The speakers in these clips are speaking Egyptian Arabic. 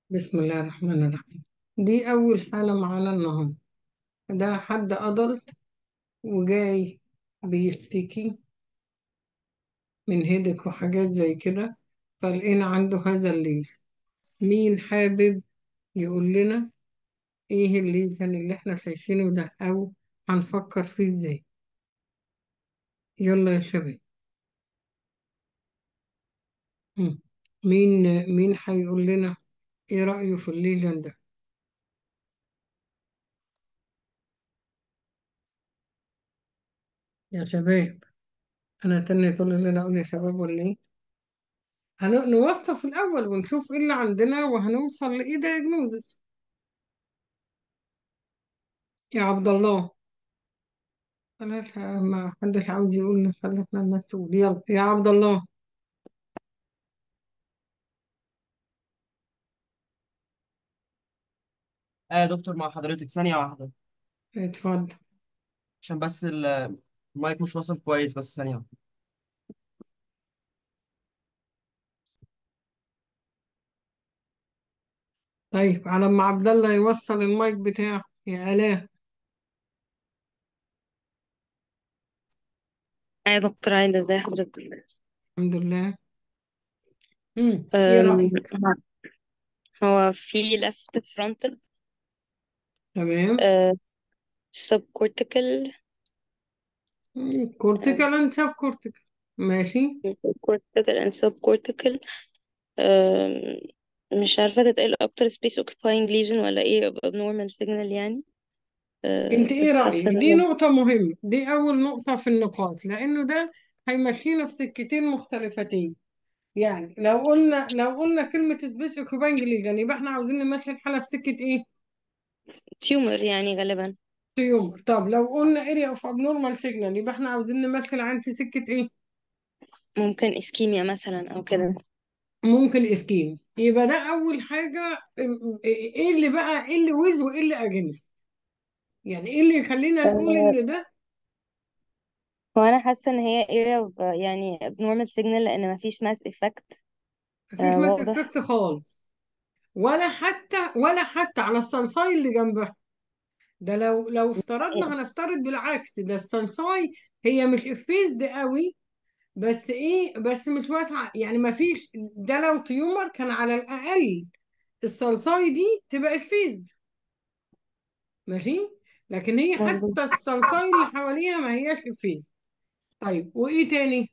بسم الله الرحمن الرحيم دي أول حالة معانا النهاردة ده حد أدلت وجاي بيشتكي من هيدك وحاجات زي كده فلقينا عنده هذا الليل مين حابب يقول لنا ايه الليجن اللي احنا شايفينه ده أو هنفكر فيه ازاي يلا يا شباب مم. مين مين هيقول لنا ايه رأيه في الليجن ده يا شباب أنا تاني طول الليل أقول يا شباب ولا ايه هنوصف الأول ونشوف ايه اللي عندنا وهنوصل لإيه diagnosis يا عبد الله خلاص ما حدش عاوز يقول خلينا الناس تقول يلا يا عبد الله اه يا دكتور مع حضرتك ثانية واحدة اتفضل عشان بس ال- المايك مش واصل كويس بس ثانية واحدة طيب على ما عبد الله يوصل المايك بتاعه يا آلاء يا دكتور عايدة ازي حضرتك الحمد لله امم ايه أم، رأيك هو في left frontal تمام أه، subcortical كورتيكال اند سب كورتيكال ماشي أه، cortical and subcortical أم، مش عارفة تتقال أكتر space occupying lesion ولا ايه abnormal signal يعني انت أه، ايه بس حاسة رأيك ان دي هو نقطة مهمة دي أول نقطة في النقاط لأنه ده هيمشينا في سكتين مختلفتين يعني لو قلنا لو قلنا كلمة سبيس اوكوباينج ليجن يبقى احنا عاوزين نمشي الحالة في سكة ايه؟ tumor يعني غالبا تيومر طب لو قلنا اريا اوف ابنورمال سيجنال يبقى احنا عاوزين نمثل عين في سكة ايه ممكن ischemia مثلا أو كده ممكن اسكيم يبقى ده اول حاجة ام- ايه اللي بقى ايه اللي ويز وايه اللي اجينست يعني ايه اللي يخلينا نقول أه، ان ده هو أنا حاسة ان هي area of يعني abnormal signal لأن مفيش mass effect مفيش أه، ماس واضح افكت خالص ولا حتى ولا حتى على الصلصاي اللي جنبها ده لو لو افترضنا هنفترض بالعكس ده الصلصاي هي مش افيزد قوي بس ايه بس مش واسعة يعني مفيش ده لو تيومر كان على الاقل الصلصاي دي تبقى افيزد ماشي لكن هي مظبوط حتى الصلصاي اللي حواليها ما هياش افيزد طيب وايه تاني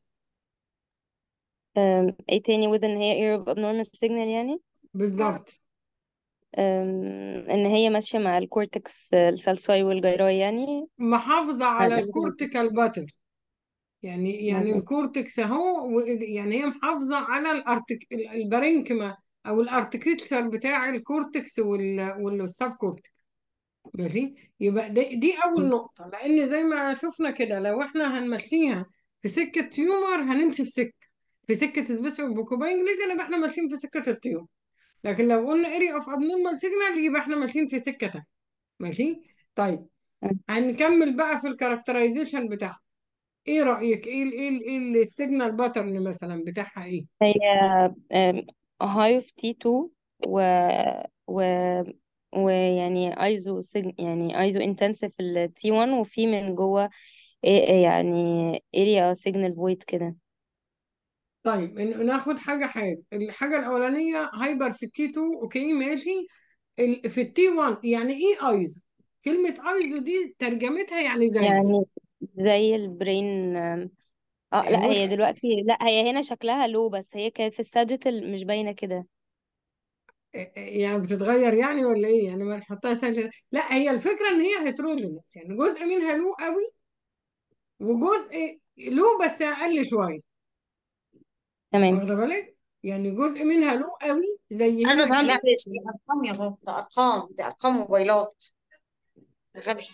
أم، ايه تاني وذ ان هي area of abnormal signal يعني بالظبط أم، ان هي ماشية مع الكورتكس السلساي والجيراي يعني محافظة على على الكورتيكال باتر يعني يعني مظبوط الكورتكس اهو و- يعني هي محافظة على الارتك البارينكما او الارتكتشر بتاع الكورتكس وال والسب كورتكس ماشي يبقى دي, دي اول نقطة لان زي ما شفنا كده لو احنا هنمشيها في سكة تيومر هنمشي في سكة في سكة سبيسيفيك بوكوباين ليجن يبقى احنا ماشيين في سكة التيومر لكن لو قلنا اريا اوف ابنورمال سيجنال يبقى احنا ماشيين في سكة تانية ماشي طيب هنكمل بقى في الكاركترايزيشن بتاعها ايه رأيك ايه ال ايه ال ايه السيجنال باترن مثلا بتاعها ايه هي هاي اوف تي 2 و و ويعني ايزو سيج... يعني ايزو انتنسيف التي 1 وفي من جوه إيه- يعني اريا سيجنال فويد كده طيب إن- ناخد حاجة حاجة الحاجة الأولانية هايبر في التي 2 اوكي ماشي ال- في التي 1 يعني ايه ايزو كلمة ايزو دي ترجمتها يعني زي يعني زي البرين اه لا ايوه هي دلوقتي لا هي هنا شكلها لو بس هي كانت في الساجيتال مش باينة كده يعني بتتغير يعني ولا ايه يعني ما نحطها سنة لا هي الفكرة ان هي هيتروجينس يعني جزء منها له قوي وجزء له بس اقل شوية تمام واخدة بالك يعني جزء منها له قوي زي انا هنا زمان كده كويس دي ارقام يا بابا ده ارقام دي ارقام موبايلات غبي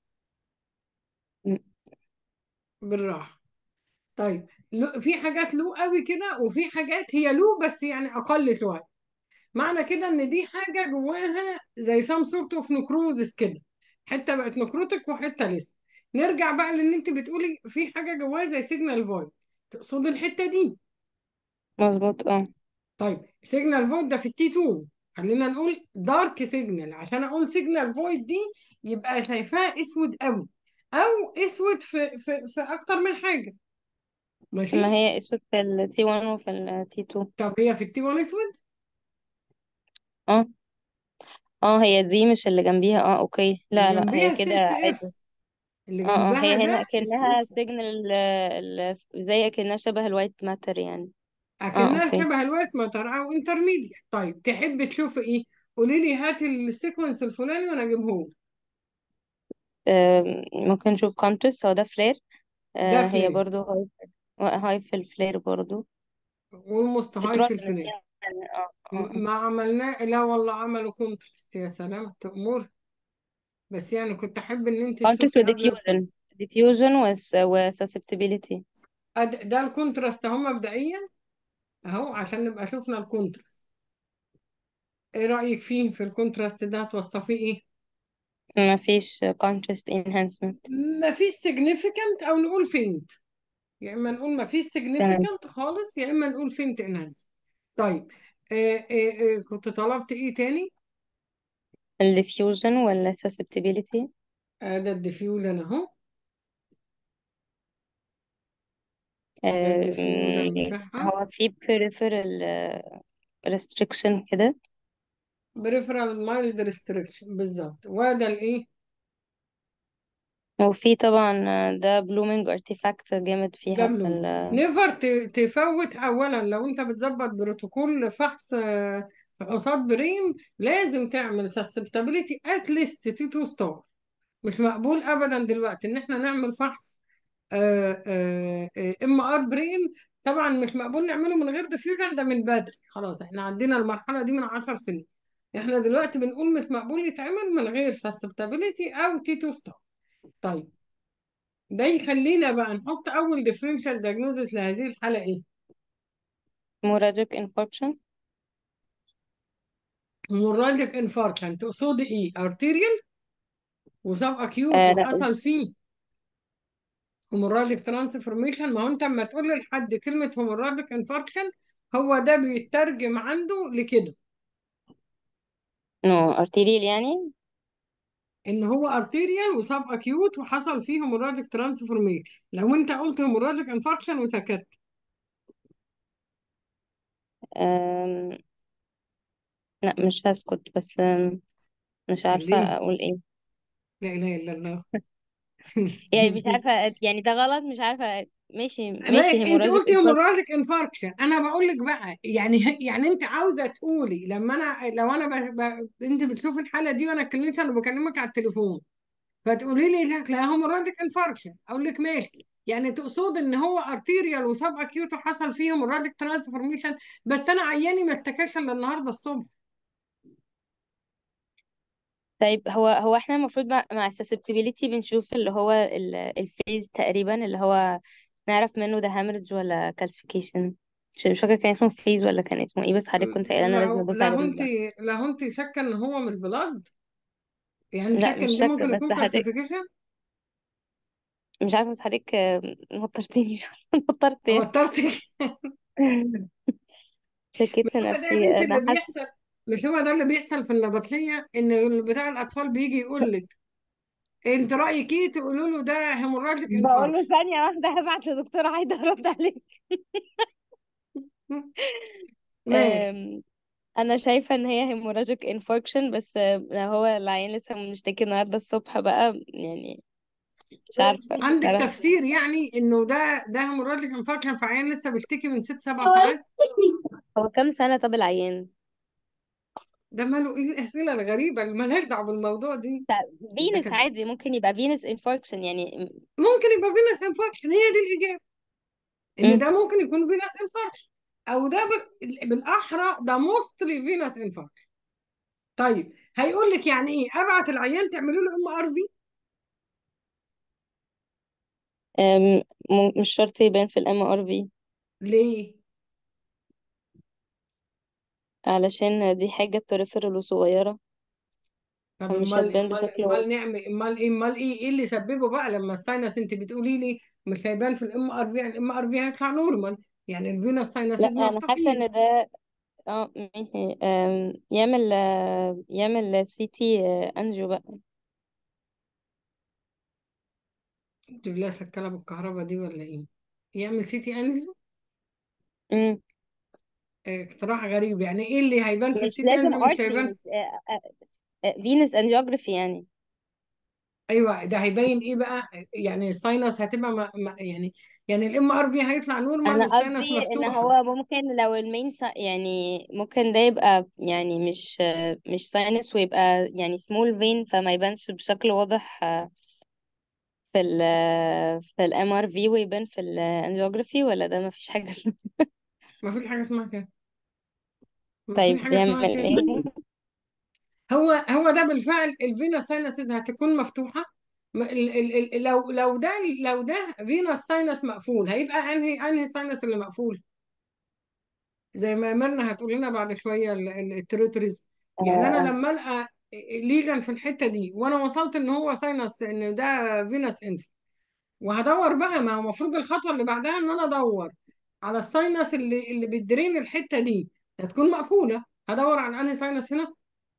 م- بالراحة طيب له- في حاجات له قوي كده وفي حاجات هي له بس يعني اقل شوية معنى كده ان دي حاجة جواها زي سام سورت اوف نكروزس كده حتة بقت نكروتك وحتة لسه نرجع بقى لان انت بتقولي في حاجة جواها زي سيجنال فويد تقصد الحتة دي مظبوط اه طيب سيجنال فويد ده في التي 2 خلينا نقول دارك سيجنال عشان اقول سيجنال فويد دي يبقى شايفاه اسود قوي او اسود في في في اكتر من حاجه ما ماشي هي اسود في ال T1 وفي ال T2 طب هي في التي 1 اسود اه اه هي دي مش اللي جنبيها اه اوكي اللي لا لا جنبيها هي السي كده اس اف عادي اللي اه اه جنبها هي هنا ده السي كأنها اس سيجنال زي اكنها شبه الوايت ماتر يعني اه اكنها اوكي شبه الوايت ماتر او انترميديت طيب تحب تشوف ايه قولي لي هات السيكونس الفلاني وانا اجيبه لك. آم، ممكن نشوف كونترست هو ده فلير ده آه هي فلان برضو هاي هاي في الفلير برضو والموست هاي في بتروتن الفلان يعني اه اه م- ما عملناه لا والله عملوا كونترست يا سلام تأمر بس يعني كنت احب ان انت كونترست تشوفي قبل الكونترست وديفيوجن ديفيوجن وسسبتبيليتي ده الكونتراست اهو مبدئيا اهو عشان نبقى شفنا الكونتراست ايه رأيك فيه في الكونتراست ده هتوصفيه ايه ما فيش contrast enhancement مفيش significant او نقول faint يا اما نقول مفيش تمام significant خالص يا اما نقول faint enhancement طيب آه آه آه كنت طلبت ايه تاني ال diffusion ولا susceptibility آه ده الديفيولن اهو ده آه، الديفيولن مم، بتاعها هو في peripheral آه، restriction كده بريفرال مايلد ريستريكشن بالظبط وده الايه وفي طبعا آه، ده blooming artifact جامد ده فيها في بلوم ال نيفر تفوت اولا لو انت بتظبط بروتوكول فحص آه، فحوصات بريم لازم تعمل سسبتابيليتي ات ليست تي تو ستار مش مقبول ابدا دلوقتي ان احنا نعمل فحص ام ار بريم طبعا مش مقبول نعمله من غير ديفيوجن ده من بدري خلاص احنا عدينا المرحله دي من 10 سنين احنا دلوقتي بنقول مش مقبول يتعمل من غير سسبتابيليتي او تي تو ستار طيب ده يخلينا بقى نحط اول ديفرنشال دايجنوزس لهذه الحاله ايه hemorrhagic infarction هيموراجيك انفاركشن تقصدي ايه ارتيريال وسب اكيوت آه لا وحصل فيه هيموراجيك ترانسفورميشن ما هو انت اما تقول لحد كلمه هيموراجيك انفاركشن هو ده بيترجم عنده لكده no arterial يعني ان هو ارتيريال وسب اكيوت وحصل فيه هيموراجيك ترانسفورميشن لو انت قلت هيموراجيك انفاركشن وسكت آم، لا مش هسكت بس آم، مش عارفة كلمني أقول إيه لا اله الا الله يعني مش عارفة يعني ده غلط مش عارفة ماشي ماشي ماشي انت hemorrhagic قلتي infarction هيموراجيك انفاركشن انا بقول لك بقى يعني يعني انت عاوزه تقولي لما انا لو انا ب... ب... انت بتشوفي الحاله دي وانا اتكلمت انا بكلمك على التليفون فتقولي لي لا لا هيموراجيك انفاركشن اقول لك ماشي يعني تقصد ان هو ارتيريال وسب اكيوت وحصل فيه هيموراجيك ترانسفورميشن بس انا عياني ما اتكاش الا النهارده الصبح طيب هو هو احنا المفروض مع, مع susceptibility بنشوف اللي هو ال- الفيز تقريبا اللي هو نعرف منه ده hemorrhage ولا calcification مش مش فاكرة كان اسمه فيز ولا كان اسمه ايه بس حضرتك كنت قايله لنا لازم لو نبص على لو انت الريزلت لو انت شاكه ان هو مش بلاد يعني لا شاكه مش ان ده شاكة ممكن بس يكون حضرتك كالسيفيكيشن مش عارفة بس حضرتك آه، وترتني وترت يعني وترتك شكيت مش في هو ده يا نفسي بنتي انا اللي حاسة بيحصل مش هو ده اللي بيحصل في النبطية ان بتاع الاطفال بيجي يقول لك انت رايك ايه تقولوا له ده هيموراجيك بقول له انفاركشن ثانية واحدة هبعت لدكتورة عايدة ارد عليك ماشي آم، انا شايفة ان هي hemorrhagic infarction بس آه، لو هو العيان لسه مشتكي النهاردة الصبح بقى يعني مش عارفة مش عندك عارفة تفسير يعني انه ده ده هيموراجيك انفاركشن في عيان لسه بيشتكي من ست سبع ساعات هو كام سنة طب العيان ده ماله ايه الاسئله الغريبه اللي مالهاش دعوه بالموضوع دي ده فينس كده عادي ممكن يبقى فينس انفاركشن يعني ممكن يبقى فينس انفاركشن هي دي الاجابه ان مم. ده ممكن يكون فينس انفاركشن او ده بال- بالاحرى ده موستلي فينس انفاركشن طيب هيقول لك يعني ايه ابعت العيان تعملوا له ام ار بي أم، م- مش شرط يبان في الام ار في ليه علشان دي حاجة peripheral وصغيرة طب فمش امال هتبان امال بشكل واضح امال نعمل امال ايه امال ايه ايه اللي سببه بقى لما الساينس انت بتقولي لي مش هيبان في الام ار في يعني الام ار في هيطلع نورمال يعني الفينس لا ساينسز انا حاسة مفتوحين ان ده اه ماشي آم، يعمل آه، يعمل سي تي انجو بقى تجيب لها سكالة بالكهرباء دي ولا ايه يعمل سيتي انجيو مم. اه، اقتراح غريب يعني ايه اللي هيبان في مش السيتي لازم انجيو مش ارتري هيبان مش فينس انجيوجرافي يعني ايوه ده هيبين ايه بقى يعني الساينس هتبقى ما ما يعني يعني الام ار في هيطلع نورمال انا والساينس قصدي ان مفتوحه هو ممكن لو المين سا... يعني ممكن ده يبقى يعني مش مش ساينس ويبقى يعني سمول فين فما يبانش بشكل واضح آه، في ال في الام ار في ويبان في الانجيوجرافي ولا ده ما فيش حاجة اسمها ما فيش حاجه اسمها كده ما فيش طيب حاجه بيعمل اسمها كده ايه هو هو ده بالفعل الفينا ساينسز هتكون مفتوحه م- ال ال ال لو لو ده لو ده فينا ساينس مقفول هيبقى انهي انهي ساينس اللي مقفول زي ما ميرنا هتقول لنا بعد شويه التريتوريز يعني انا آه، لما القى ليجن في الحته دي وانا وصلت ان هو ساينس ان ده فينس انف وهدور بقى ما هو المفروض الخطوه اللي بعدها ان انا ادور على الساينس اللي اللي بتدرين الحته دي هتكون مقفوله هدور على انهي ساينس هنا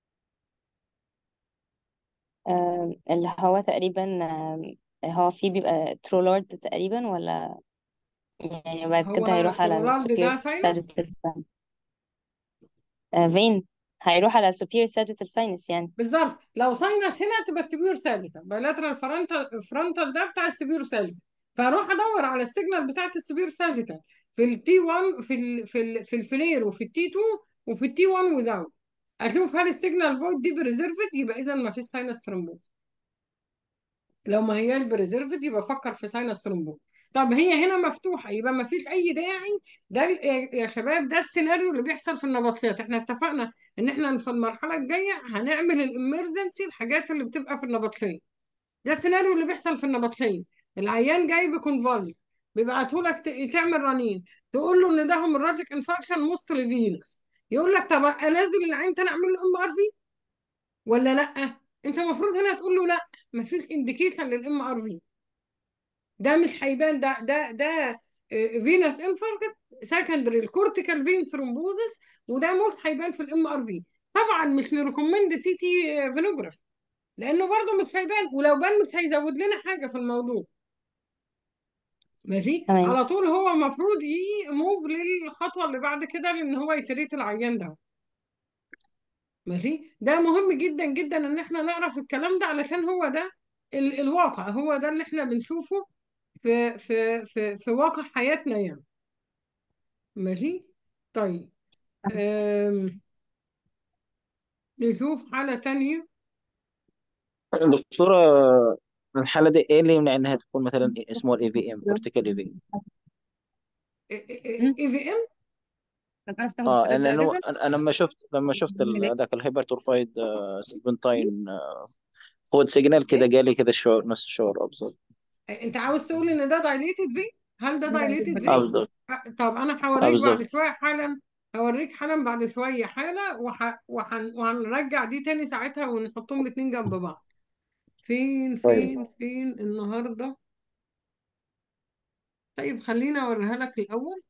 آه، اللي هو تقريبا آه، هو فيه بيبقى ترولارد تقريبا ولا يعني بعد كده هو هيروح على ترولارد السوبير ده ساينس sagittal فين هيروح على superior sagittal sinus يعني بالظبط لو ساينس هنا تبقى السبيور سالتا بايلاترال فرونتال فرونتال ده بتاع السبيور سالتا فاروح ادور على السيجنال بتاعت السبيور سالتا في التي 1 في ال في ال في الفلير وفي التي 2 وفي التي 1 وزاوت اشوف هل السيجنال فويد دي بريزرفد يبقى اذا ما فيش ساينس ثرومبوز لو ما هياش بريزرفد يبقى فكر في ساينس ثرومبوز طب هي هنا مفتوحه يبقى ما فيش اي داعي ده ال- يا يا شباب ده السيناريو اللي بيحصل في النبطشيات احنا اتفقنا ان احنا في المرحله الجايه هنعمل الامرجنسي الحاجات اللي بتبقى في النبطشيه ده السيناريو اللي بيحصل في النبطشيه العيان جاي بكونفولي بيبعتوا لك ت- تعمل رنين تقول له ان ده هيموراجيك انفكشن موست فينس يقول لك طب لازم العين تاني اعمل له ام ار في ولا لا انت المفروض هنا تقول له لا مفيش انديكيشن للام ار في ده مش هيبان ده ده ده فينس انفاركت سكندري الكورتيكال فين ثرومبوزس وده مش هيبان في الام ار في طبعا مش نريكومند سي تي فينوجراف لانه برضه مش هيبان ولو بان مش هيزود لنا حاجه في الموضوع ماشي تمام على طول هو المفروض يموف للخطوه اللي بعد كده لان هو يتريت العيان ده ماشي ده مهم جدا جدا ان احنا نعرف الكلام ده علشان هو ده ال الواقع هو ده اللي احنا بنشوفه في في في في واقع حياتنا يعني ماشي طيب أم... نشوف حالة تانية دكتورة الحالة دي ايه اللي يمنع انها تكون مثلا اسمه الاي في ام كورتيكال اي في اي في ام تعرف تاخد اه ثلاث لانه اجازه انا لما شفت لما شفت ال- ذاك الهايبرتروفايد سيجمنتاين فود سيجنال كده جالي كده الشعور نفس الشعور بالظبط انت عاوز تقول ان ده دايليتد في هل ده دايليتد اه في بالظبط طب انا اه هوريك بعد بالظبط شوية حالا هوريك حالا بعد شوية حالة وح... وحن... وهنرجع دي تاني ساعتها ونحطهم الاتنين جنب بعض فين طيب فين فين النهاردة طيب خليني اوريها لك الاول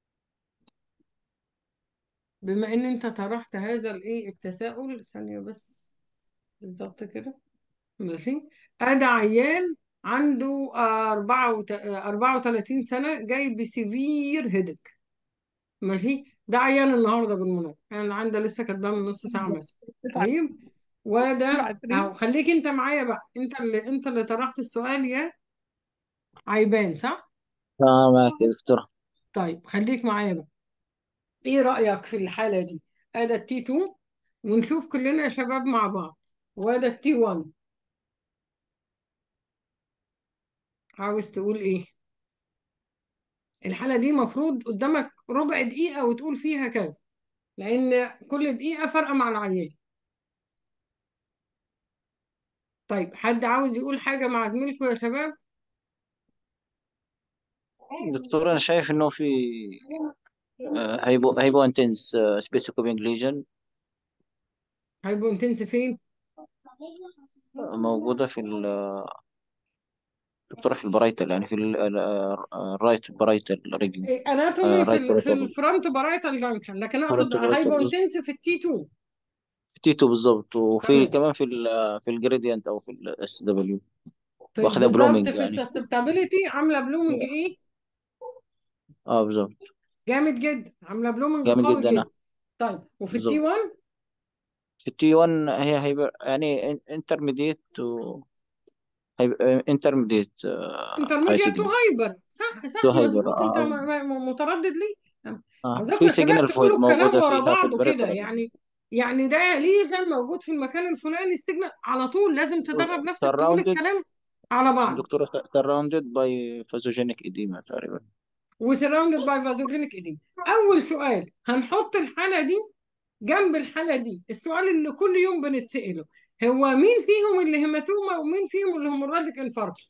بما ان انت طرحت هذا الايه التساؤل ثانية بس بالظبط كده ماشي أنا عيان عنده أربعة وت... أربعة وتلاتين سنة جاي بسيفير هيدك ماشي ده عيان النهاردة بالمناسبة يعني اللي عنده لسه كاتباه من نص ساعة مثلا طيب وده أهو خليك أنت معايا بقى أنت اللي أنت اللي طرحت السؤال يا عيبان صح؟ اه معك يا دكتورة طيب خليك معايا بقى إيه رأيك في الحالة دي؟ أدا التي 2 ونشوف كلنا يا شباب مع بعض وأدا التي 1 عاوز تقول إيه؟ الحالة دي مفروض قدامك ربع دقيقة وتقول فيها كذا لأن كل دقيقة فارقة مع العيان طيب حد عاوز يقول حاجة مع زميلكم يا شباب دكتورة انا شايف انه في آه، هيبو هيبو انتنس سبيسيكوبينج ليجن هيبقوا انتنس فين؟ موجودة في ال دكتورة في البرايتال يعني في ال- ال- الرايت برايتال ريجن اناتومي في رايت ال في برايتال الفرونت بارايتال جانكشن لكن اقصد فرونت برايتال هايبو بالظبط انتنسيف في التي 2 تي 2 بالظبط وفي تمام كمان في ال في الجريدينت او في الاس دبليو في واخدة بالظبط بلومينج في يعني السستابيليتي عامله بلومنج ايه اه بالظبط جامد جدا عامله بلومنج جامد قوي جدا جدا آه، طيب وفي التي بالظبط 1 في التي 1 هي هيبقى يعني انترميديت و انترميديت هاي انترميديت سيجنال وهايبر صح صح تو هايبر مظبوط انت اه م- م- متردد ليه اه عاوزاكم في يا شباب سيجنال تقولوا الكلام موجودة ورا فيها في بعضه كده البريفرال يعني يعني ده ليجن موجود في المكان الفلاني السيجنال على طول لازم تدرب نفسك تقول surrounded الكلام على بعض دكتورة surrounded by physogenic edema تقريبا وسراوندد باي فازوجينيك ايديم اول سؤال هنحط الحاله دي جنب الحاله دي السؤال اللي كل يوم بنتساله هو مين فيهم اللي هيماتوما ومين فيهم اللي هيموراجيك انفاركت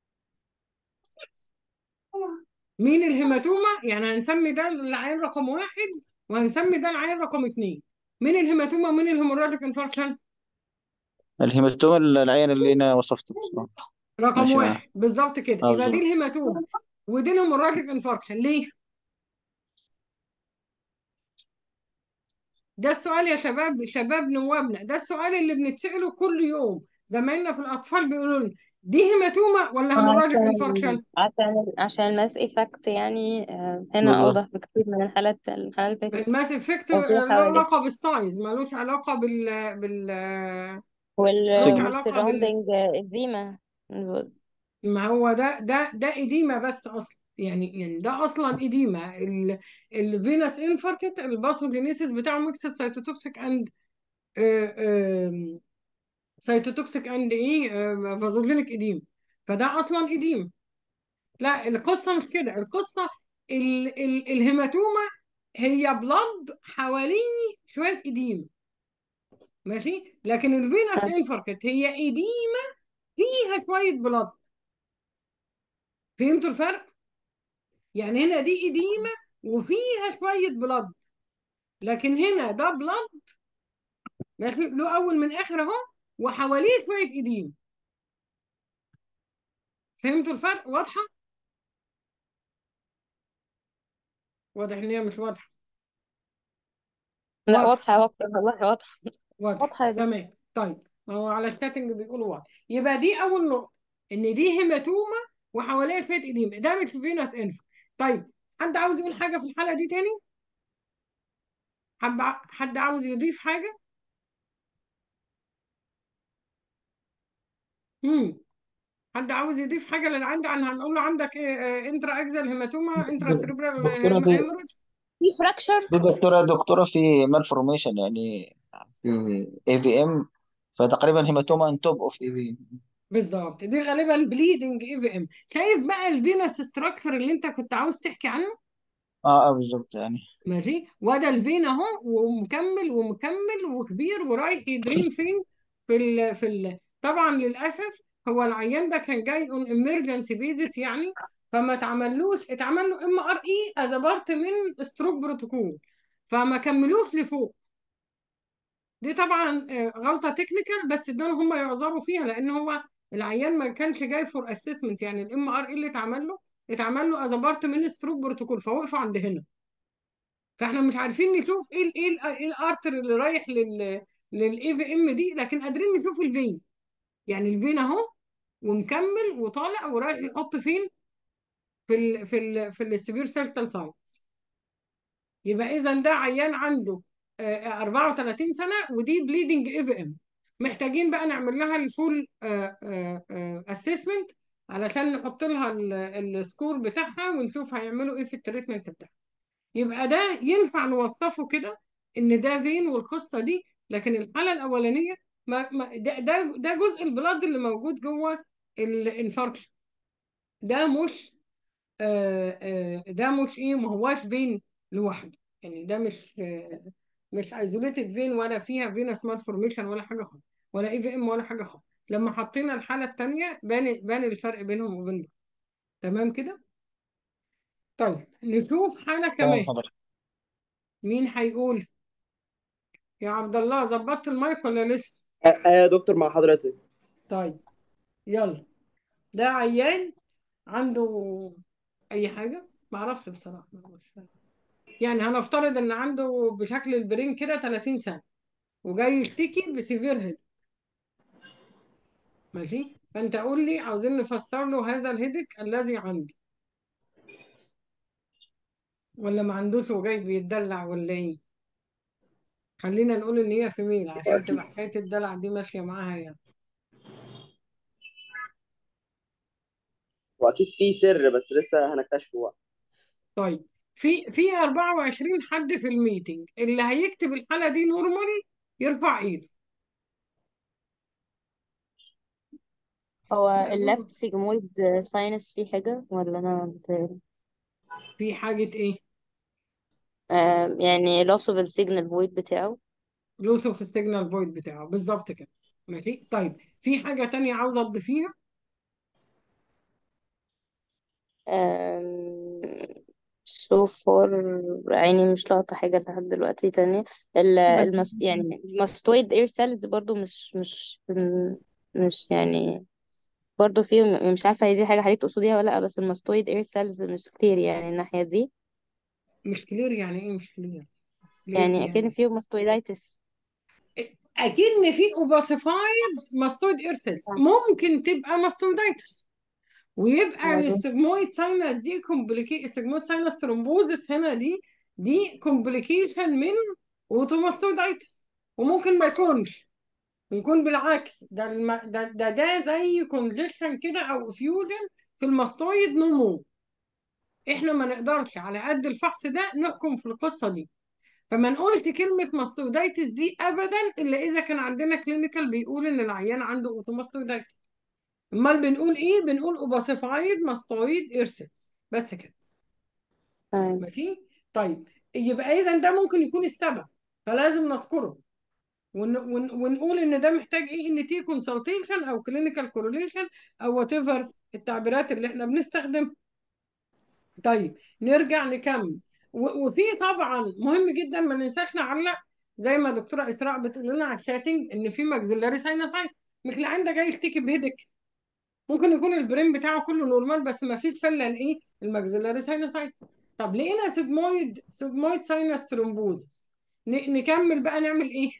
مين الهيماتوما يعني هنسمي ده العين رقم واحد وهنسمي ده العين رقم اتنين مين الهيماتوما ومين الهيموراجيك انفاركشن الهيماتوما العين اللي انا وصفته رقم ماشي معاه واحد بالظبط كده اه يبقى دي بالظبط الهيماتوما ودي الهيموراجيك انفاركشن ليه ده السؤال يا شباب شباب نوابنا ده السؤال اللي بنتسأله كل يوم زمايلنا في الأطفال بيقولوا لنا دي هيماتوما ولا هيموراجيك عشان انفاركشن عشان عشان الماس ايفكت يعني آه، هنا بالظبط اوضح بكتير من الحالات الحالة اللي فاتت الماس افكت وفي له حوالي علاقة بالسايز ملوش علاقة بال بال وال ملوش سيجنال علاقة بال والسراوندينج اديما ما هو ده ده ده إديمة بس أصلا يعني يعني ده أصلا إديمة الفينس انفاركت الباثوجينيسيس بتاعه ميكسد سيتوتوكسيك أند سيتوتوكسيك أند إيه فازولينيك إديم فده أصلا إديم لا القصة مش كده القصة ال ال الهيماتوما هي بلد حواليه شوية إديم ماشي لكن الفينس انفاركت هي إديمة فيها شوية بلد فهمتوا الفرق؟ يعني هنا دي إديمة وفيها شوية بلد لكن هنا ده بلد ماشي له أول من آخر أهو وحواليه شوية إديم فهمتوا الفرق؟ واضحة؟ واضح إن هي مش واضحة لا واضحة واضحة واضحة والله واضحة واضح واضحة يا دكتور تمام طيب ما هو على الشاتنج بيقولوا واضح يبقى دي اول نقطه ان دي هيماتوما وحواليها فيت اديم ده مش فينوس انف طيب حد عاوز يقول حاجه في الحاله دي تاني حد حد عاوز يضيف حاجه امم حد عاوز يضيف حاجه للي عنده عن هنقول له عندك إيه انترا اكزال هيماتوما انترا سيريبرال دكتورة دي هيموريج في فراكشر دي دكتورة دكتورة في مالفورميشن يعني في اي في ام فتقريبا هيماتوما ان توب اوف اي في ام بالظبط دي غالبا بليدنج اي في ام شايف بقى الفينس ستراكشر اللي انت كنت عاوز تحكي عنه اه اه بالظبط يعني ماشي وده الفين اهو ومكمل ومكمل وكبير ورايح يدرين فين في ال في ال طبعا للاسف هو العيان ده كان جاي اون امرجنسي بيزس يعني فما اتعملوش اتعمل له ام ار اي از بارت من ستروك بروتوكول فما كملوش لفوق دي طبعا آه، غلطه تكنيكال بس دول هم يعذروا فيها لان هو العيان ما كانش جاي فور اسسمنت يعني الام ار اي اللي اتعمل له اتعمل له از بارت من ستروك بروتوكول فوقفوا عند هنا فاحنا مش عارفين نشوف ايه ال ايه ال ايه الارتر اللي رايح لل للاي في ام دي لكن قادرين نشوف الفين يعني الفين اهو ومكمل وطالع ورايح يحط فين في ال في ال في السبير سيرتال سايتس يبقى اذا ده عيان عنده آه، 34 سنه ودي بليدنج اي في ام محتاجين بقى نعمل لها الفول اسسمنت علشان نحط لها السكور بتاعها ونشوف هيعملوا ايه في التريتمنت بتاعها يبقى ده ينفع نوصفه كده ان ده فين والقصه دي لكن الحاله الاولانيه ما ما ده ده ده جزء البلاد اللي موجود جوه الانفاركشن ده مش آه آه ده مش ايه ما هواش فين لوحده يعني ده مش آه مش ايزوليتد فين ولا فيها فينس مالفورميشن ولا حاجه خالص ولا اي في ام ولا حاجه خالص لما حطينا الحاله الثانيه بان بان الفرق بينهم وبين بعض تمام كده طيب نشوف حاله تمام كمان حضرتك مين هيقول يا عبد الله ظبطت المايك ولا لسه آه آه، دكتور مع حضرتك طيب يلا ده عيان عنده اي حاجه ما اعرفش بصراحه بس يعني هنفترض ان عنده بشكل البرين كده 30 سنه وجاي يشتكي بسيفير هيد ماشي فانت قول لي عاوزين نفسر له هذا الهيدك الذي عنده ولا ما عندوش وجاي بيتدلع ولا ايه خلينا نقول ان هي فيميل عشان تبقى حكايه الدلع دي ماشيه معاها يعني واكيد في سر بس لسه هنكتشفه بقى طيب في في 24 حد في الميتنج اللي هيكتب الحاله دي نورمال يرفع ايده هو لا اللفت نورمال سيجمويد ساينس فيه حاجة ولا أنا بتهيألي في حاجه ايه آم، يعني loss of the signal void بتاعه لوس اوف السيجنال فويد بتاعه بالظبط كده ماشي طيب في حاجه تانية عاوزه تضيفيها آم، so far عيني مش لاقطة حاجة لحد دلوقتي تانية ال- بس المس يعني الماستويد اير سيلز برضو مش مش مش يعني برضو في مش عارفة هي دي حاجة حضرتك تقصديها ولا لأ بس الماستويد اير سيلز مش كتير يعني الناحية دي مش كلير يعني ايه مش كلير كلير يعني دي أكيد يعني فيه ماستويدايتس اكيد ان في اوباسيفايد ماستويد اير سيلز ممكن تبقى ماستويدايتس ويبقى برضو السجمويد ساينس دي كومبليكي السجمويد ساينس ترومبوزس هنا دي دي كومبليكيشن من اوتوماستويدايتس وممكن ما يكونش ويكون بالعكس ده الم... ده ده, ده زي كونجيشن كده او فيوجن في الماستويد نمو احنا ما نقدرش على قد الفحص ده نحكم في القصه دي فما نقولش كلمه ماستويدايتس دي ابدا الا اذا كان عندنا كلينيكال بيقول ان العيان عنده اوتوماستويدايتس امال بنقول ايه بنقول اوباسيفايد ماستويد ايرسيتس بس كده تمام ماشي طيب يبقى اذا ده ممكن يكون السبب فلازم نذكره ون ون ونقول ان ده محتاج ايه ان تي كونسلتيشن او كلينيكال كورليشن او وات ايفر التعبيرات اللي احنا بنستخدمها طيب نرجع نكمل و- وفي طبعا مهم جدا ما ننساش نعلق زي ما دكتوره اسراء بتقول لنا على الشاتنج ان في ماكسيلاري ساينسايت مش العين ده جاي يشتكي بهيدك ممكن يكون البرين بتاعه كله نورمال بس ما فيش فله الايه الماكسيلاري ساينسايت طب لقينا سيجمويد سيجمويد ساينس ترومبوزس ن- نكمل بقى نعمل ايه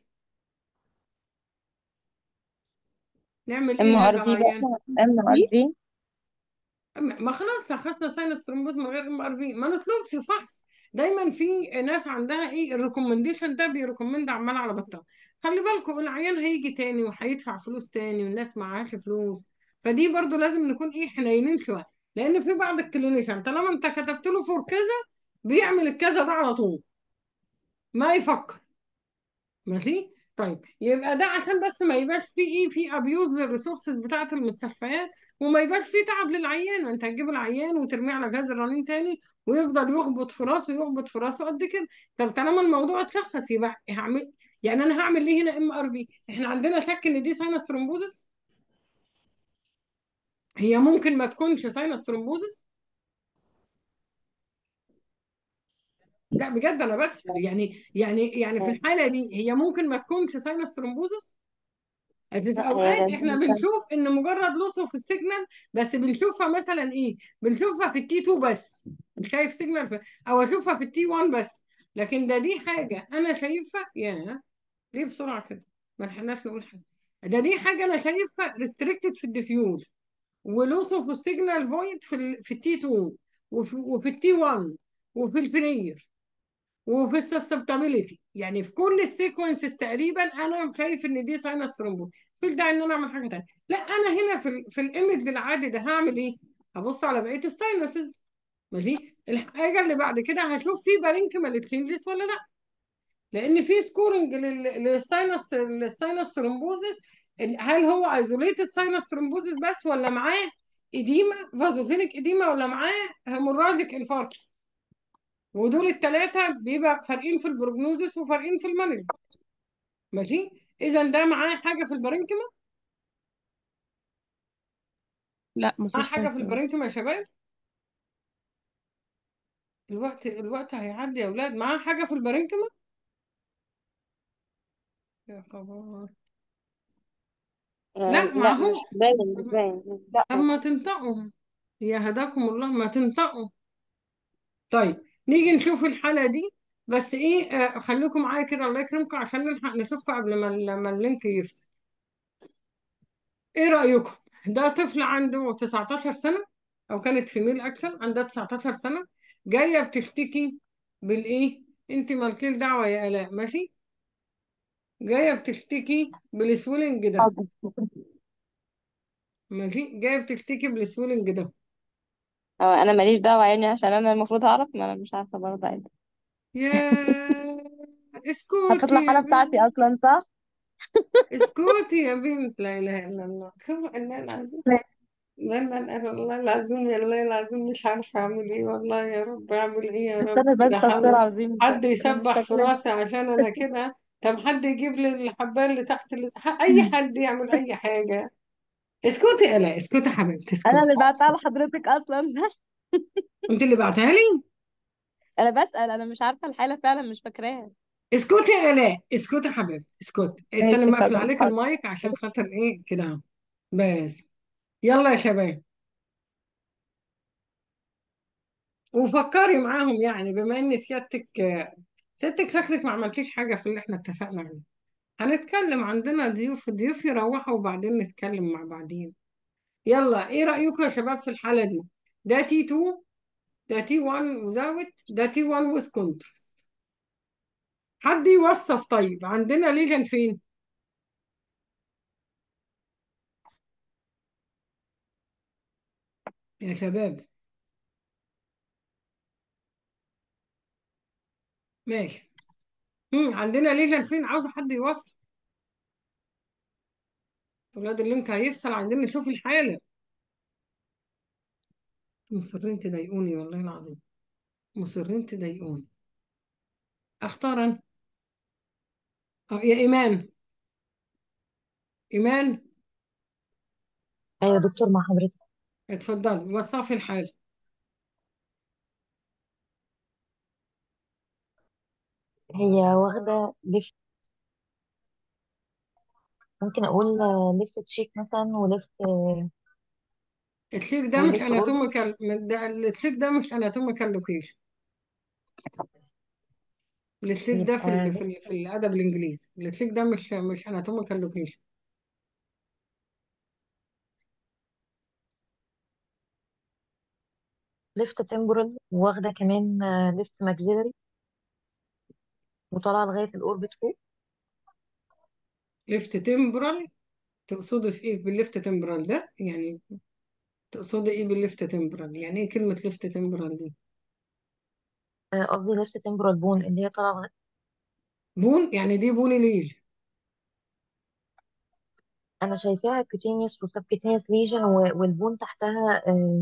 نعمل ام ايه ار لهذا في بقى العيان ام ار ايه في أما- ما خلاص شخصنا ساينس ترومبوز من غير ام ار في ما نطلبش فحص دايما في ناس عندها ايه الريكومنديشن ده بيريكومند عمال على بطال خلي بالكم العيان هيجي تاني وهيدفع فلوس تاني والناس معاش فلوس فدي برضو لازم نكون ايه حنينين شويه لان في بعض الكلينيشن طالما انت كتبت له فور كذا بيعمل الكذا ده على طول ما يفكر ماشي طيب يبقى ده عشان بس ما يبقاش فيه ايه في ابيوز للريسورسز بتاعه المستشفيات وما يبقاش فيه تعب للعيان انت هتجيب العيان وترميه على جهاز الرنين تاني ويفضل يخبط في راسه يخبط في راسه قد كده طب طالما الموضوع اتشخص يبقى هعمل يعني انا هعمل ليه هنا ام ار في احنا عندنا شك ان دي ساينس ترومبوزس هي ممكن ما تكونش ساينس ترومبوزس لا بجد انا بسأل يعني يعني يعني في الحالة دي هي ممكن ما تكونش ساينس ترومبوزس بس في لا هي اوقات غالبا احنا بنشوف ان مجرد لوس اوف السيجنال بس بنشوفها مثلا ايه بنشوفها في التي 2 بس مش شايف سيجنال في او اشوفها في التي 1 بس لكن ده دي حاجه انا شايفها يا ليه بسرعه كده ما لحقناش نقول حاجه ده دي حاجه انا شايفها ريستريكتد في الديفيوز ولوس اوف السيجنال فويد في ال في التي 2 وفي, وفي التي 1 وفي الفلير وفي السسبتابيليتي يعني في كل السيكونسز تقريبا انا شايف ان دي ساينس ثرومبوز مفيش داعي ان انا اعمل حاجه تانيه لا انا هنا في ال في الايمج العادي ده هعمل ايه؟ هبص على بقيه الساينسز ماشي الحاجه اللي بعد كده هشوف في بارينكيمال تشينجز ولا لا لان في سكورنج للساينس للساينس ثرومبوزس هل هو ايزوليتد ساينس ثرومبوزس بس ولا معاه اديما فازوفينيك اديما ولا معاه هيموراجيك انفاركت ودول الثلاثه بيبقى فارقين في البروجنوزس وفارقين في المانجمنت ماشي اذا ده معاه حاجه في البارينكيما لا معاه مفيش حاجه حاجة في البارينكيما يا شباب الوقت الوقت هيعدي يا اولاد معاه حاجه في البارينكيما يا خبر لا يعني ما لا هو مش باين مش باين لا طب ما تنطقوا يا هداكم الله ما تنطقوا طيب نيجي نشوف الحالة دي بس ايه آه خليكم معايا كده الله يكرمكم عشان نلحق نشوفها قبل ما ال- ما اللينك يفصل ايه رأيكم ده طفل عنده 19 سنة او كانت فيميل اكشن عندها 19 سنة جاية بتشتكي بالايه انت مالكيش دعوة يا آلاء ماشي جاية بتشتكي بالسويلنج ده حاضر ماشي جاية بتشتكي بالسويلنج ده هو انا ماليش دعوة يعني عشان انا المفروض اعرف ما انا مش عارفة برضه عادي يا اسكتي هتطلع يا حالة بتاعتي بنت اصلا صح اسكتي يا بنت لا اله الا الله شوف الله العظيم لا لا لا والله العظيم يا الله العظيم مش عارفة اعمل ايه والله يا رب اعمل ايه يا رب استنى بس لا استغفر حول عظيم حد انا مش يسبح في فاكرة راسي عشان انا كده طب حد يجيب لي الحباية اللي تحت اللي... اي حد يعمل اي حاجة اسكتي يا لا اسكتي يا حبيبتي انا اسكتي اللي بعتها اسكتي لحضرتك اصلا انت اللي بعتها لي انا بسأل انا مش عارفة الحالة فعلا مش فاكراها اسكتي يا الاء اسكتي يا حبيبتي اسكتي استنى ماشي ما اقفل خلاص عليك حاضر المايك عشان خاطر ايه كده اهو بس يلا يا شباب وفكري معاهم يعني بما ان سيادتك سيادتك شكلك ما عملتيش حاجة في اللي احنا اتفقنا عليه هنتكلم عندنا ضيوف الضيوف يروحوا وبعدين نتكلم مع بعضين يلا ايه رأيكم يا شباب في الحالة دي ده تي 2 ده تي 1 وزاوت ده تي 1 ويز كونتراست حد يوصف طيب عندنا ليجن فين يا شباب ماشي هم عندنا ليجن فين عاوزة حد يوصف ولاد اللينك هيفصل عايزين نشوف الحالة مصرين تضايقوني والله العظيم مصرين تضايقوني اختار انا اه يا ايمان ايمان ايوه يا دكتور مع حضرتك اتفضلي وصفي الحالة هي واخدة ليفت ممكن اقول ليفت تشيك مثلا وليفت التليك ده مش وليفت اوربت اناتوميكال ده التليك ده مش اناتوميكال لوكيشن التليك ده في يبقى ال في ال في الادب الانجليزي التليك ده مش مش اناتوميكال لوكيشن ليفت تمبورال واخدة كمان ليفت ماكسيلري وطالعة لغاية الاوربت فوق ليفت تمبرال تقصدي في ايه بالليفت تمبرال ده يعني تقصدي ايه بالليفت تمبرال يعني ايه كلمة ليفت تمبرال دي آه، قصدي ليفت تمبورال بون اللي هي طالعة لغاية بون يعني دي بوني ليج انا شايفاها كوتينيوس وسبكوتينيوس ليجن والبون تحتها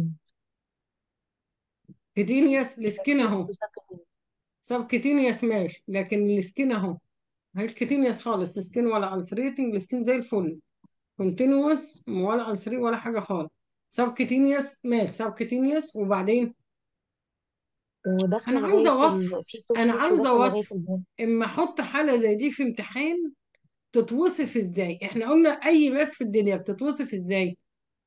كتينياس السكين اهو سبكوتينيوس سب كتينياس ماشي لكن السكين اهو مفيش كتينياس خالص السكين ولا السريتنج السكين زي الفل كونتينوس ولا السري ولا حاجة خالص سب كتينياس ماشي سب كتينياس وبعدين وداخلة انا عاوزة لغاية وصف ال... في انا سوفتنس عاوزة وداخلة لغاية وصف البون اما احط حالة زي دي في امتحان تتوصف ازاي احنا قلنا اي ماس في الدنيا بتتوصف ازاي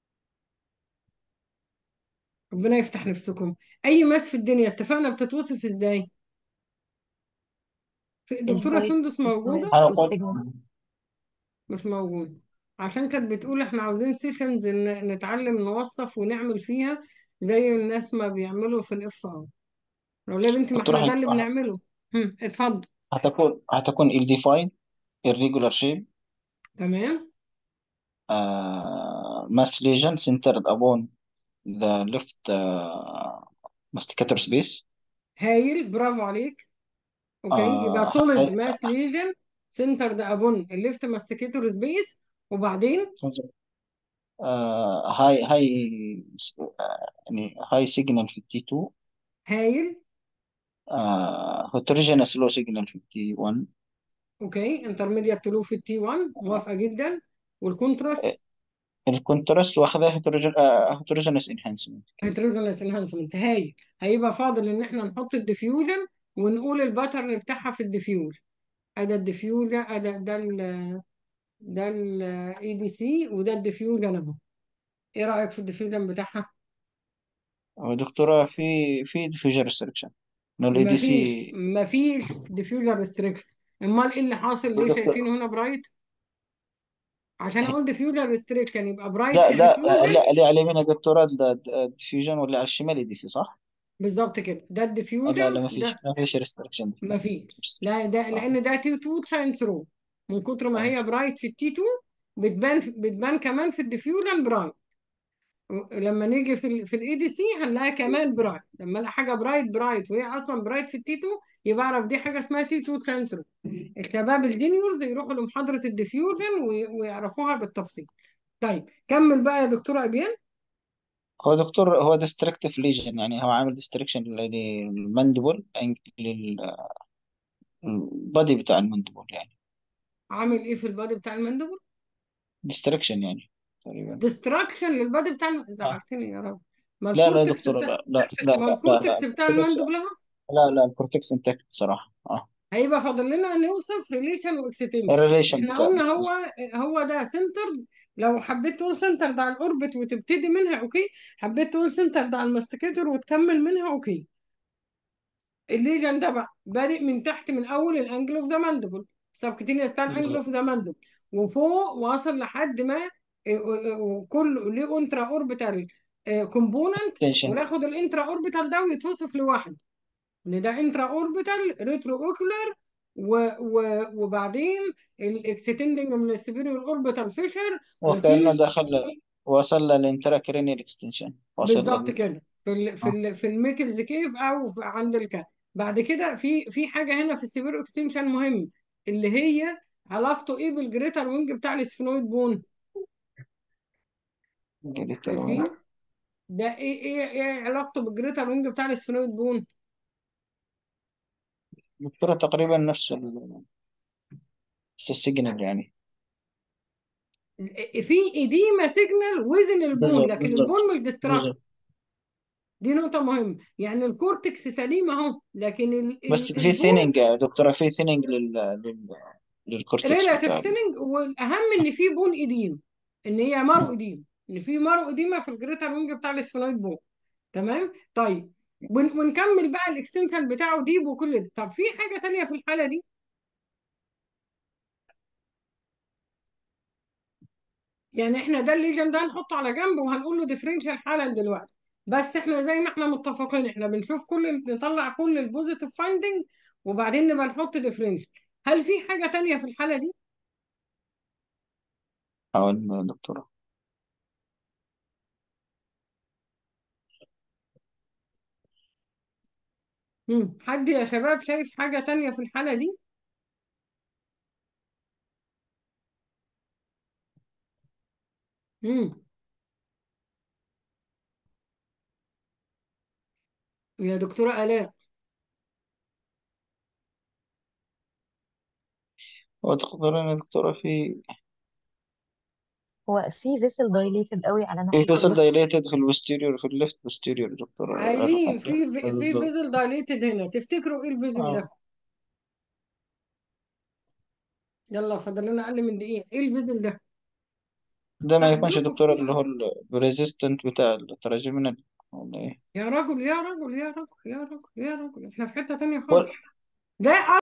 ربنا يفتح نفسكم اي ماس في الدنيا اتفقنا بتتوصف ازاي في دكتورة السايت سندس موجودة هقول والسيجنال مش موجودة عشان كانت بتقول احنا عاوزين سيشنز نتعلم نوصف ونعمل فيها زي الناس ما بيعملوا في الاف ار لو يا بنتي ما دكتورة احنا ده اللي هي- بنعمله هم اتفضل هتكون هتكون الديفاين irregular shape تمام uh, mass lesion centered upon the left uh, masticator space هايل برافو عليك اوكي يبقى uh, سوليد high, ماس ليجن سنتر ده ابون الليفت ماستيكيتور سبيس وبعدين uh, high high uh, يعني high signal في التي 2 هايل uh, heterogeneous low signal في التي 1 اوكي انترميديات تلو في التي 1 موافقة جدا والكونتراست الكونتراست واخدها heterogen- uh, heterogeneous enhancement هيتروجينس انهانسمنت هايل هيبقى فاضل ان احنا نحط الديفيوجن ونقول الباترن بتاعها في الديفيوجن ادي الديفيوجن ادي ده ال- ده الاي دي سي وده الديفيوجن اهو ايه رايك في الديفيوجن بتاعها ودكتوراه في في ديفيوجن ريستريكشن انه الاي دي مفيش سي مفيش ديفيوجن ريستريكشن امال ايه اللي حاصل ليه دكتور شايفينه هنا برايت عشان اقول ديفيوجن ريستريكشن يبقى برايت ده في ده ديفيوجن اللي اللي على اليمين دكتوراه ده ديفيوجن واللي على الشمال اي دي سي صح؟ بالظبط كده ده لا لا الديفيوجن ما فيش ده ما فيش ريستريكشن مفيش لا ده لان ده تي 2 شاين ثرو من كتر ما اه هي برايت في التي 2 بتبان بتبان كمان في الديفيوجن برايت لما نيجي في ال في الاي دي سي هنلاقيها كمان برايت لما الاقي حاجه برايت برايت وهي اصلا برايت في التي 2 يبقى اعرف دي حاجه اسمها تي 2 ترانسفير الشباب الجينيورز يروحوا لمحاضره الديفيوجن وي- ويعرفوها بالتفصيل طيب كمل بقى يا دكتوره ابيان هو دكتور هو ديستركتيف ليجن يعني هو عامل ديستركشن للمندبل للبادي بتاع المندبل يعني عامل ايه في البادي بتاع المندبل ديستركشن يعني تقريبا ديستراكشن للبادي بتاع الم- اه زعلتني يا رب ما لا لا الكورتكس دكتورة بتاع لا لا لا ما لا لا لا الكورتكس بتاع الكورتكس المندبل اهو لا لا الكورتكس انتكت صراحة اه هيبقى فاضل لنا نوصف ريليشن واكستنشن الريليشن احنا بتاع قلنا هو هو ده سنتر لو حبيت تقول سنتر ده على الاوربت وتبتدي منها اوكي حبيت تقول سنتر ده على الماستيكيتور وتكمل منها اوكي الليجن ده بقى بادئ من تحت من اول الانجل اوف ذا ماندبل سبكتينيوس بتاع الانجل اوف ذا ماندبل وفوق واصل لحد ما وكل ليه انترا اوربيتال كومبوننت تنشن وناخد الانترا اوربيتال ده ويتوصف لوحده ان ده انترا اوربيتال ريترو اوكولار و و وبعدين الاكستندنج من السبيريور اوربيتال فيشر وكأنه وفي دخل وصل للانتراكرينيال اكستنشن وصل بالظبط لل كده في ال في اه ال في الميكلز كيف او في- عند الكا بعد كده في في حاجه هنا في السيفير اكستنشن مهم اللي هي علاقته ايه بالجريتر وينج بتاع السفينويد بون جريتر شايفين ده ايه ايه ايه علاقته بالجريتر وينج بتاع السفينويد بون دكتورة تقريبا نفس ال- نفس السيجنال يعني في ايديما سيجنال وزن البون بالظبط لكن بالظبط البون مش ديستراكت بالظبط دي نقطة مهمة يعني الكورتكس سليم اهو لكن ال بس ال في البون ثيننج يا دكتورة في ثيننج لل... لل... للكورتكس ريلاتيف بتاع ال- سيلينج والاهم ان في بون ايديم ان هي مارو ايديم ان في مارو ايديما في الجريتر وينج بتاع الاسفنويد بون تمام طيب ون- ونكمل بقى الاكستنشن بتاعه ديب وكل ده طب في حاجة تانية في الحالة دي يعني احنا ده الليجن ده هنحطه على جنب وهنقول له ديفرنشال حالا دلوقتي بس احنا زي ما احنا متفقين احنا بنشوف كل ال- نطلع كل البوزيتيف فايندنج وبعدين نبقى نحط ديفرنشال هل في حاجة تانية في الحالة دي؟ أو الدكتورة مم. حد يا شباب شايف حاجة تانية في الحالة دي؟ مم. يا دكتورة آلاء هو تقدرين يا دكتورة في هو في فيسل دايليتد قوي على في ناحية فيسل الليفت دايليتد في البوستيريور في الليفت بوستيريور دكتورة عايلين في في بالظبط فيزل دايليتد هنا تفتكروا ايه الفيزل ده؟ اه يلا فاضل لنا أقل من دقيقة ايه الفيزل ده؟ ده ما يكونش هحذفه دكتورة كتير اللي هو الريزيستنت بتاع التراجمينال ولا ايه يا رجل يا رجل يا رجل يا رجل يا رجل احنا في حتة تانية ولا خالص ده